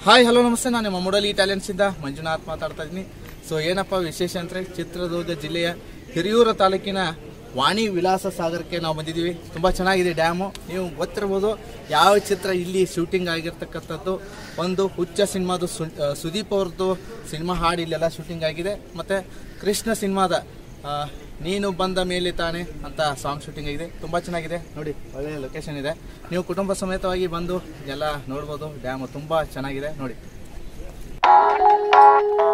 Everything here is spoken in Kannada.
ಹಾಯ್ ಹಲೋ ನಮಸ್ತೆ ನಾನು ನಿಮ್ಮ ಮುಡಲಿ ಟ್ಯಾಲೆಂಟ್ಸ್ ಇಂದ ಮಂಜುನಾಥ್ ಮಾತಾಡ್ತಾ ಇದ್ದೀನಿ ಸೊ ಏನಪ್ಪ ವಿಶೇಷ ಅಂದರೆ ಚಿತ್ರದುರ್ಗ ಜಿಲ್ಲೆಯ ಹಿರಿಯೂರ ತಾಲೂಕಿನ ವಾಣಿ ವಿಲಾಸ ಸಾಗರಕ್ಕೆ ನಾವು ಬಂದಿದ್ದೀವಿ ತುಂಬ ಚೆನ್ನಾಗಿದೆ ಡ್ಯಾಮು ನೀವು ಗೊತ್ತಿರ್ಬೋದು ಯಾವ ಚಿತ್ರ ಇಲ್ಲಿ ಶೂಟಿಂಗ್ ಆಗಿರ್ತಕ್ಕಂಥದ್ದು ಒಂದು ಹುಚ್ಚ ಸಿನಿಮಾದು ಸು ಆ, ಸುದೀಪ್ ಅವ್ರದ್ದು ಸಿನಿಮಾ ಹಾಡು ಇಲ್ಲೆಲ್ಲ ಶೂಟಿಂಗ್ ಆಗಿದೆ ಮತ್ತು ಕೃಷ್ಣ ಸಿನಿಮಾದ ಆ, ನೀನು ಬಂದ ಮೇಲೆ ತಾನೆ ಅಂತ ಸಾಂಗ್ ಶೂಟಿಂಗ್ ಆಗಿದೆ ತುಂಬ ಚೆನ್ನಾಗಿದೆ ನೋಡಿ ಒಳ್ಳೆಯ ಲೊಕೇಶನ್ ಇದೆ ನೀವು ಕುಟುಂಬ ಸಮೇತವಾಗಿ ಬಂದು ಎಲ್ಲ ನೋಡ್ಬೋದು ಡ್ಯಾಮು ತುಂಬ ಚೆನ್ನಾಗಿದೆ ನೋಡಿ